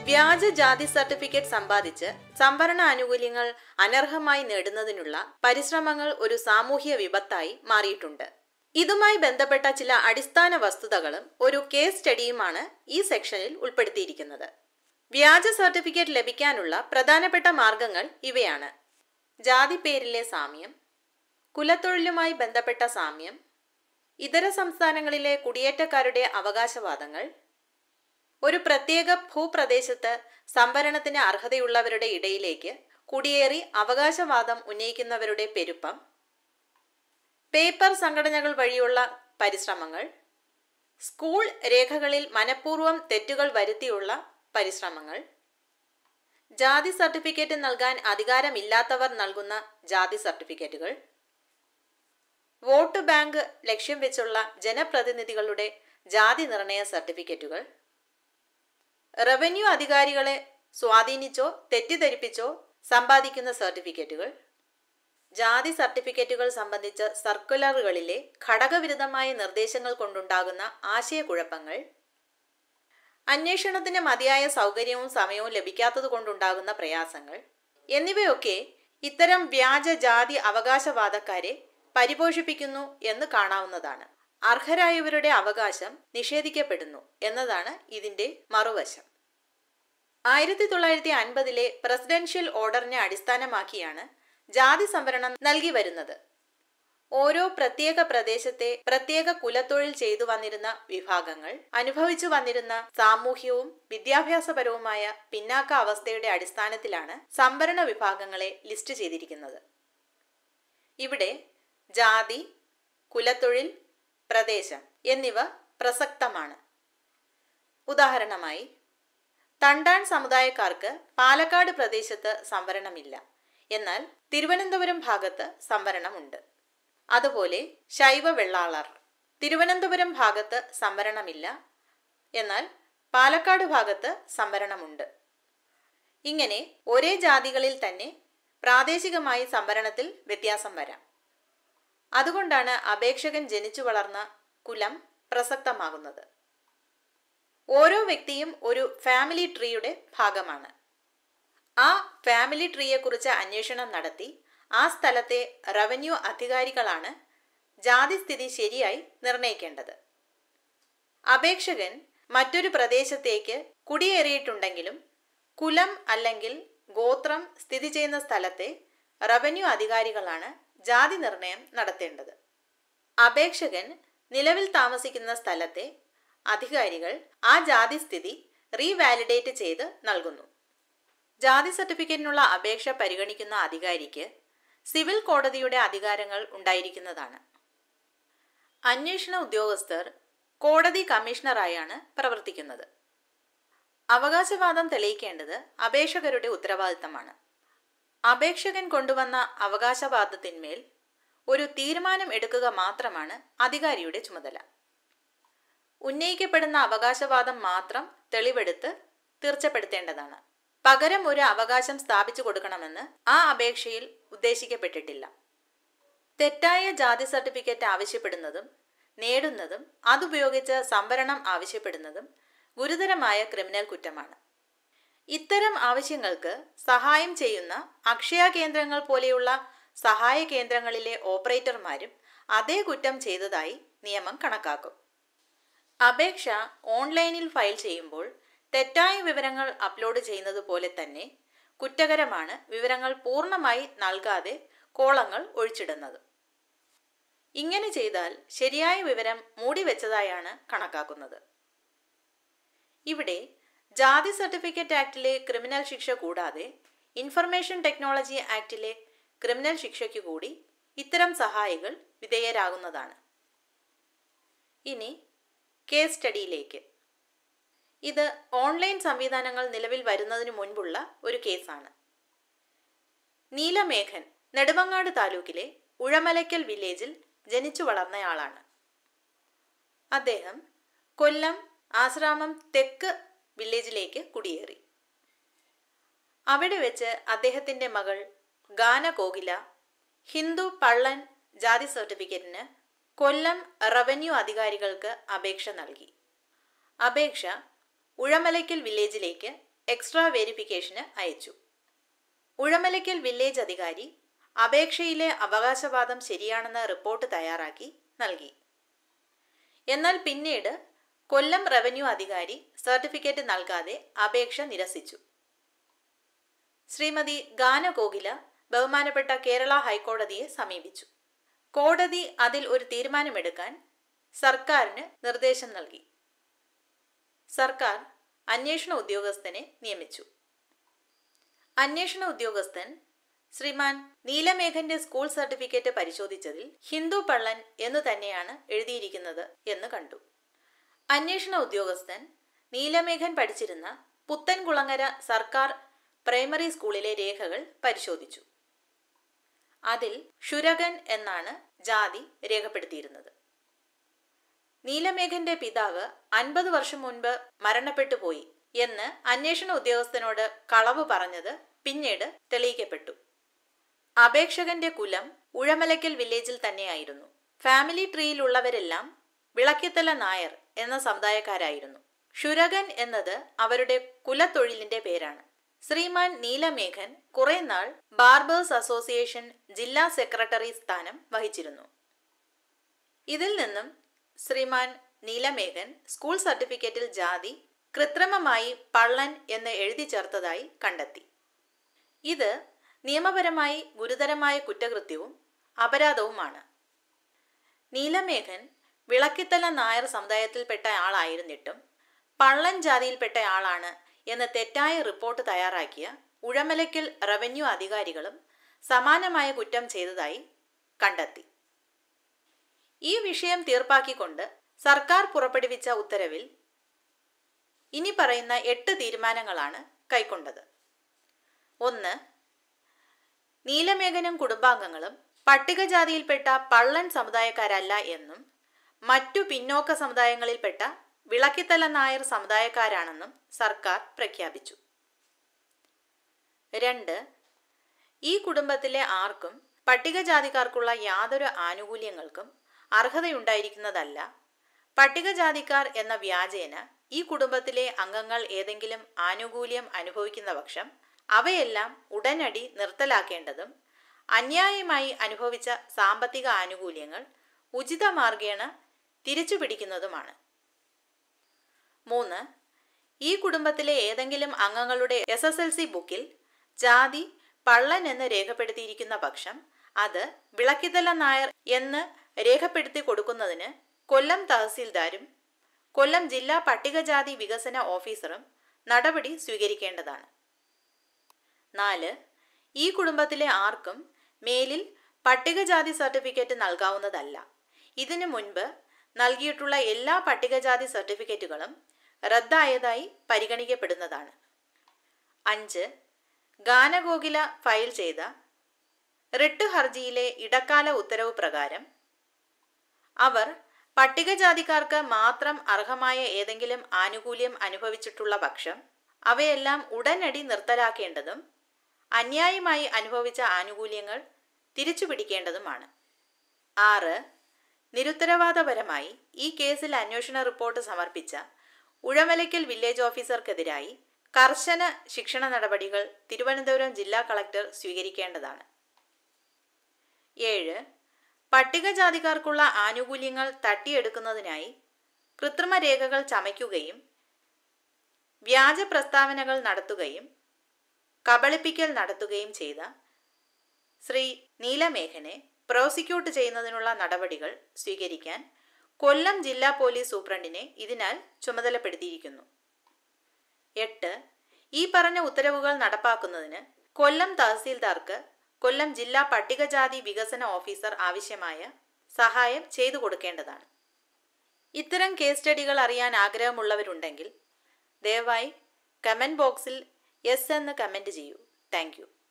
വ്യാജ ജാതി സർട്ടിഫിക്കറ്റ് സമ്പാദിച്ച് സംവരണ ആനുകൂല്യങ്ങൾ അനർഹമായി നേടുന്നതിനുള്ള പരിശ്രമങ്ങൾ ഒരു സാമൂഹ്യ വിപത്തായി മാറിയിട്ടുണ്ട് ഇതുമായി ബന്ധപ്പെട്ട ചില അടിസ്ഥാന വസ്തുതകളും ഒരു കേസ് സ്റ്റഡിയുമാണ് ഈ സെക്ഷനിൽ ഉൾപ്പെടുത്തിയിരിക്കുന്നത് വ്യാജ സർട്ടിഫിക്കറ്റ് ലഭിക്കാനുള്ള പ്രധാനപ്പെട്ട മാർഗങ്ങൾ ഇവയാണ് ജാതി പേരിലെ സാമ്യം കുലത്തൊഴിലുമായി ബന്ധപ്പെട്ട സാമ്യം ഇതര സംസ്ഥാനങ്ങളിലെ കുടിയേറ്റക്കാരുടെ അവകാശവാദങ്ങൾ ഒരു പ്രത്യേക ഭൂപ്രദേശത്ത് സംവരണത്തിന് അർഹതയുള്ളവരുടെ ഇടയിലേക്ക് കുടിയേറി അവകാശവാദം ഉന്നയിക്കുന്നവരുടെ പെരുപ്പം പേപ്പർ സംഘടനകൾ വഴിയുള്ള പരിശ്രമങ്ങൾ സ്കൂൾ രേഖകളിൽ മനഃപൂർവ്വം തെറ്റുകൾ വരുത്തിയുള്ള പരിശ്രമങ്ങൾ ജാതി സർട്ടിഫിക്കറ്റ് നൽകാൻ അധികാരമില്ലാത്തവർ നൽകുന്ന ജാതി സർട്ടിഫിക്കറ്റുകൾ വോട്ട് ബാങ്ക് ലക്ഷ്യം വെച്ചുള്ള ജനപ്രതിനിധികളുടെ ജാതി നിർണയ സർട്ടിഫിക്കറ്റുകൾ റവന്യൂ അധികാരികളെ സ്വാധീനിച്ചോ തെറ്റിദ്ധരിപ്പിച്ചോ സമ്പാദിക്കുന്ന സർട്ടിഫിക്കറ്റുകൾ ജാതി സർട്ടിഫിക്കറ്റുകൾ സംബന്ധിച്ച സർക്കുലറുകളിലെ ഘടകവിരുദ്ധമായ നിർദ്ദേശങ്ങൾ കൊണ്ടുണ്ടാകുന്ന ആശയക്കുഴപ്പങ്ങൾ അന്വേഷണത്തിന് മതിയായ സൗകര്യവും സമയവും ലഭിക്കാത്തത് കൊണ്ടുണ്ടാകുന്ന പ്രയാസങ്ങൾ എന്നിവയൊക്കെ ഇത്തരം വ്യാജ ജാതി അവകാശവാദക്കാരെ പരിപോഷിപ്പിക്കുന്നു എന്ന് കാണാവുന്നതാണ് അർഹരായവരുടെ അവകാശം നിഷേധിക്കപ്പെടുന്നു എന്നതാണ് ഇതിന്റെ മറുവശം ആയിരത്തി തൊള്ളായിരത്തി അൻപതിലെ പ്രസിഡൻഷ്യൽ ഓർഡറിനെ അടിസ്ഥാനമാക്കിയാണ് ജാതി സംവരണം നൽകി വരുന്നത് ഓരോ പ്രത്യേക പ്രദേശത്തെ പ്രത്യേക കുലത്തൊഴിൽ ചെയ്തു വന്നിരുന്ന വിഭാഗങ്ങൾ അനുഭവിച്ചു വന്നിരുന്ന സാമൂഹ്യവും വിദ്യാഭ്യാസപരവുമായ പിന്നാക്ക അവസ്ഥയുടെ അടിസ്ഥാനത്തിലാണ് സംവരണ വിഭാഗങ്ങളെ ലിസ്റ്റ് ചെയ്തിരിക്കുന്നത് ഇവിടെ ജാതി കുലത്തൊഴിൽ പ്രദേശം എന്നിവ പ്രസക്തമാണ് ഉദാഹരണമായി തണ്ടാൻ സമുദായക്കാർക്ക് പാലക്കാട് പ്രദേശത്ത് സംവരണമില്ല എന്നാൽ തിരുവനന്തപുരം ഭാഗത്ത് സംവരണമുണ്ട് അതുപോലെ ശൈവ വെള്ളാളർ തിരുവനന്തപുരം ഭാഗത്ത് സംവരണമില്ല എന്നാൽ പാലക്കാട് ഭാഗത്ത് സംവരണമുണ്ട് ഇങ്ങനെ ഒരേ ജാതികളിൽ തന്നെ പ്രാദേശികമായി സംവരണത്തിൽ വ്യത്യാസം വരാം അതുകൊണ്ടാണ് അപേക്ഷകൻ ജനിച്ചു വളർന്ന കുലം പ്രസക്തമാകുന്നത് ഓരോ വ്യക്തിയും ഒരു ഫാമിലി ട്രീയുടെ ഭാഗമാണ് ആ ഫാമിലി ട്രീയെക്കുറിച്ച് അന്വേഷണം നടത്തി ആ സ്ഥലത്തെ റവന്യൂ അധികാരികളാണ് ജാതിസ്ഥിതി ശരിയായി നിർണയിക്കേണ്ടത് അപേക്ഷകൻ മറ്റൊരു പ്രദേശത്തേക്ക് കുടിയേറിയിട്ടുണ്ടെങ്കിലും കുലം അല്ലെങ്കിൽ ഗോത്രം സ്ഥിതി ചെയ്യുന്ന സ്ഥലത്തെ റവന്യൂ അധികാരികളാണ് ജാതി നിർണയം നടത്തേണ്ടത് അപേക്ഷകൻ നിലവിൽ താമസിക്കുന്ന സ്ഥലത്തെ അധികാരികൾ ആ ജാതി സ്ഥിതി റീവാലിഡേറ്റ് ചെയ്ത് നൽകുന്നു ജാതി സർട്ടിഫിക്കറ്റിനുള്ള അപേക്ഷ പരിഗണിക്കുന്ന അധികാരിക്ക് സിവിൽ കോടതിയുടെ അധികാരങ്ങൾ ഉണ്ടായിരിക്കുന്നതാണ് അന്വേഷണ ഉദ്യോഗസ്ഥർ കോടതി കമ്മീഷണറായാണ് പ്രവർത്തിക്കുന്നത് അവകാശവാദം തെളിയിക്കേണ്ടത് അപേക്ഷകരുടെ ഉത്തരവാദിത്തമാണ് അപേക്ഷകൻ കൊണ്ടുവന്ന അവകാശവാദത്തിന്മേൽ ഒരു തീരുമാനം എടുക്കുക മാത്രമാണ് അധികാരിയുടെ ചുമതല ഉന്നയിക്കപ്പെടുന്ന അവകാശവാദം മാത്രം തെളിവെടുത്ത് തീർച്ചപ്പെടുത്തേണ്ടതാണ് പകരം ഒരു അവകാശം സ്ഥാപിച്ചു കൊടുക്കണമെന്ന് ആ അപേക്ഷയിൽ ഉദ്ദേശിക്കപ്പെട്ടിട്ടില്ല തെറ്റായ ജാതി സർട്ടിഫിക്കറ്റ് ആവശ്യപ്പെടുന്നതും നേടുന്നതും അതുപയോഗിച്ച് സംവരണം ആവശ്യപ്പെടുന്നതും ഗുരുതരമായ ക്രിമിനൽ കുറ്റമാണ് ഇത്തരം ആവശ്യങ്ങൾക്ക് സഹായം ചെയ്യുന്ന അക്ഷയ കേന്ദ്രങ്ങൾ പോലെയുള്ള സഹായ കേന്ദ്രങ്ങളിലെ ഓപ്പറേറ്റർമാരും അതേ കുറ്റം ചെയ്തതായി നിയമം കണക്കാക്കും അപേക്ഷ ഓൺലൈനിൽ ഫയൽ ചെയ്യുമ്പോൾ തെറ്റായ വിവരങ്ങൾ അപ്ലോഡ് ചെയ്യുന്നത് പോലെ തന്നെ കുറ്റകരമാണ് വിവരങ്ങൾ പൂർണ്ണമായി നൽകാതെ കോളങ്ങൾ ഒഴിച്ചിടുന്നത് ഇങ്ങനെ ചെയ്താൽ ശരിയായ വിവരം മൂടിവെച്ചതായാണ് കണക്കാക്കുന്നത് ഇവിടെ ജാതി സർട്ടിഫിക്കറ്റ് ആക്ടിലെ ക്രിമിനൽ ശിക്ഷ കൂടാതെ ഇൻഫർമേഷൻ ടെക്നോളജി ആക്ടിലെ ക്രിമിനൽ ശിക്ഷയ്ക്ക് കൂടി ഇത്തരം സഹായികൾ വിധേയരാകുന്നതാണ് ഇനി കേസ് സ്റ്റഡിയിലേക്ക് ഇത് ഓൺലൈൻ സംവിധാനങ്ങൾ നിലവിൽ വരുന്നതിന് മുൻപുള്ള ഒരു കേസാണ് നീലമേഘൻ നെടുമങ്ങാട് താലൂക്കിലെ ഉഴമലയ്ക്കൽ വില്ലേജിൽ ജനിച്ചു വളർന്നയാളാണ് അദ്ദേഹം കൊല്ലം ആശ്രാമം തെക്ക് വില്ലേജിലേക്ക് കുടിയേറി അവിടെ വെച്ച് അദ്ദേഹത്തിന്റെ മകൾ ഗാന കോകില ഹിന്ദു പള്ളൻ ജാതി സർട്ടിഫിക്കറ്റിന് കൊല്ലം റവന്യൂ അധികാരികൾക്ക് അപേക്ഷ നൽകി അപേക്ഷ ഉഴമലയ്ക്കൽ വില്ലേജിലേക്ക് എക്സ്ട്രാ വെരിഫിക്കേഷന് അയച്ചു ഉഴമലയ്ക്കൽ വില്ലേജ് അധികാരി അപേക്ഷയിലെ അവകാശവാദം ശരിയാണെന്ന റിപ്പോർട്ട് തയ്യാറാക്കി നൽകി എന്നാൽ പിന്നീട് കൊല്ലം റവന്യൂ അധികാരി സർട്ടിഫിക്കറ്റ് നൽകാതെ അപേക്ഷ നിരസിച്ചു ശ്രീമതി ഗാനഗോകില ബഹുമാനപ്പെട്ട കേരള ഹൈക്കോടതിയെ സമീപിച്ചു കോടതി അതിൽ ഒരു തീരുമാനമെടുക്കാൻ സർക്കാരിന് നിർദ്ദേശം നൽകി സർക്കാർ അന്വേഷണ ഉദ്യോഗസ്ഥനെ നിയമിച്ചു അന്വേഷണ ഉദ്യോഗസ്ഥൻ ശ്രീമാൻ നീലമേഘന്റെ സ്കൂൾ സർട്ടിഫിക്കറ്റ് പരിശോധിച്ചതിൽ ഹിന്ദു പള്ളൻ എന്നു തന്നെയാണ് എഴുതിയിരിക്കുന്നത് എന്ന് കണ്ടു അന്വേഷണ ഉദ്യോഗസ്ഥൻ നീലമേഘൻ പഠിച്ചിരുന്ന പുത്തൻകുളങ്ങര സർക്കാർ പ്രൈമറി സ്കൂളിലെ രേഖകൾ പരിശോധിച്ചു അതിൽ ഷുരകൻ എന്നാണ് ജാതി രേഖപ്പെടുത്തിയിരുന്നത് നീലമേഘന്റെ പിതാവ് അൻപത് വർഷം മുൻപ് മരണപ്പെട്ടു പോയി എന്ന് അന്വേഷണ ഉദ്യോഗസ്ഥനോട് കളവ് പറഞ്ഞത് പിന്നീട് തെളിയിക്കപ്പെട്ടു അപേക്ഷകന്റെ കുലം ഉഴമലയ്ക്കൽ വില്ലേജിൽ തന്നെയായിരുന്നു ഫാമിലി ട്രീയിലുള്ളവരെല്ലാം വിളക്കിത്തല നായർ എന്ന സമുദായക്കാരായിരുന്നു ഷുരകൻ എന്നത് അവരുടെ കുലത്തൊഴിലിന്റെ പേരാണ് ശ്രീമാൻ നീലമേഘൻ കുറെ നാൾ ബാർബേഴ്സ് അസോസിയേഷൻ ജില്ലാ സെക്രട്ടറി സ്ഥാനം വഹിച്ചിരുന്നു ഇതിൽ നിന്നും ശ്രീമാൻ നീലമേഘൻ സ്കൂൾ സർട്ടിഫിക്കറ്റിൽ ജാതി കൃത്രിമമായി പള്ളൻ എന്ന് എഴുതി ചേർത്തതായി കണ്ടെത്തി ഇത് നിയമപരമായി ഗുരുതരമായ കുറ്റകൃത്യവും അപരാധവുമാണ് നീലമേഘൻ വിളക്കിത്തല നായർ സമുദായത്തിൽപ്പെട്ട ആളായിരുന്നിട്ടും പള്ളൻ ജാതിയിൽപ്പെട്ട ആളാണ് എന്ന് തെറ്റായ റിപ്പോർട്ട് തയ്യാറാക്കിയ ഉഴമലയ്ക്കൽ റവന്യൂ അധികാരികളും സമാനമായ കുറ്റം ചെയ്തതായി കണ്ടെത്തി ഈ വിഷയം തീർപ്പാക്കിക്കൊണ്ട് സർക്കാർ പുറപ്പെടുവിച്ച ഉത്തരവിൽ ഇനി പറയുന്ന എട്ട് തീരുമാനങ്ങളാണ് കൈക്കൊണ്ടത് ഒന്ന് നീലമേഘനും കുടുംബാംഗങ്ങളും പട്ടികജാതിയിൽപ്പെട്ട പള്ളൻ സമുദായക്കാരല്ല എന്നും മറ്റു പിന്നോക്ക സമുദായങ്ങളിൽപ്പെട്ട വിളക്കിത്തല നായർ സമുദായക്കാരാണെന്നും സർക്കാർ പ്രഖ്യാപിച്ചു രണ്ട് ഈ കുടുംബത്തിലെ ആർക്കും പട്ടികജാതിക്കാർക്കുള്ള യാതൊരു ആനുകൂല്യങ്ങൾക്കും അർഹതയുണ്ടായിരിക്കുന്നതല്ല പട്ടികജാതിക്കാർ എന്ന വ്യാജേന ഈ കുടുംബത്തിലെ അംഗങ്ങൾ ഏതെങ്കിലും ആനുകൂല്യം അനുഭവിക്കുന്ന പക്ഷം അവയെല്ലാം ഉടനടി നിർത്തലാക്കേണ്ടതും അന്യായമായി അനുഭവിച്ച സാമ്പത്തിക ആനുകൂല്യങ്ങൾ ഉചിത മാർഗേണ തിരിച്ചു പിടിക്കുന്നതുമാണ് മൂന്ന് ഈ കുടുംബത്തിലെ ഏതെങ്കിലും അംഗങ്ങളുടെ എസ് എസ് എൽ സി ബുക്കിൽ ജാതി പള്ളൻ എന്ന് രേഖപ്പെടുത്തിയിരിക്കുന്ന പക്ഷം അത് വിളക്കിതല നായർ എന്ന് രേഖപ്പെടുത്തി കൊടുക്കുന്നതിന് കൊല്ലം തഹസീൽദാരും കൊല്ലം ജില്ലാ പട്ടികജാതി വികസന ഓഫീസറും നടപടി സ്വീകരിക്കേണ്ടതാണ് നാല് ഈ കുടുംബത്തിലെ ആർക്കും മേലിൽ പട്ടികജാതി സർട്ടിഫിക്കറ്റ് നൽകാവുന്നതല്ല ഇതിനു മുൻപ് നൽകിയിട്ടുള്ള എല്ലാ പട്ടികജാതി സർട്ടിഫിക്കറ്റുകളും റദ്ദായതായി പരിഗണിക്കപ്പെടുന്നതാണ് അഞ്ച് ഗാനഗോകില ഫയൽ ചെയ്ത റിട്ട് ഹർജിയിലെ ഇടക്കാല ഉത്തരവ് പ്രകാരം അവർ പട്ടികജാതിക്കാർക്ക് മാത്രം അർഹമായ ഏതെങ്കിലും ആനുകൂല്യം അനുഭവിച്ചിട്ടുള്ള പക്ഷം അവയെല്ലാം ഉടനടി നിർത്തലാക്കേണ്ടതും അന്യായമായി അനുഭവിച്ച ആനുകൂല്യങ്ങൾ തിരിച്ചു പിടിക്കേണ്ടതുമാണ് ആറ് നിരുത്തരവാദപരമായി ഈ കേസിൽ അന്വേഷണ റിപ്പോർട്ട് സമർപ്പിച്ച ഉഴമലയ്ക്കൽ വില്ലേജ് ഓഫീസർക്കെതിരായി കർശന ശിക്ഷണ നടപടികൾ തിരുവനന്തപുരം ജില്ലാ കളക്ടർ സ്വീകരിക്കേണ്ടതാണ് ഏഴ് പട്ടികജാതിക്കാർക്കുള്ള ആനുകൂല്യങ്ങൾ തട്ടിയെടുക്കുന്നതിനായി കൃത്രിമ രേഖകൾ ചമയ്ക്കുകയും വ്യാജ പ്രസ്താവനകൾ നടത്തുകയും കബളിപ്പിക്കൽ നടത്തുകയും ചെയ്ത ശ്രീ നീലമേഘനെ പ്രോസിക്യൂട്ട് ചെയ്യുന്നതിനുള്ള നടപടികൾ സ്വീകരിക്കാൻ കൊല്ലം ജില്ലാ പോലീസ് സൂപ്രണ്ടിനെ ഇതിനാൽ ചുമതലപ്പെടുത്തിയിരിക്കുന്നു എട്ട് ഈ പറഞ്ഞ ഉത്തരവുകൾ നടപ്പാക്കുന്നതിന് കൊല്ലം തഹസീൽദാർക്ക് കൊല്ലം ജില്ലാ പട്ടികജാതി വികസന ഓഫീസർ ആവശ്യമായ സഹായം ചെയ്തു കൊടുക്കേണ്ടതാണ് ഇത്തരം കേസ് സ്റ്റഡികൾ അറിയാൻ ആഗ്രഹമുള്ളവരുണ്ടെങ്കിൽ ദയവായി കമൻറ്റ് ബോക്സിൽ യെസ് എന്ന് കമൻറ്റ് ചെയ്യൂ താങ്ക്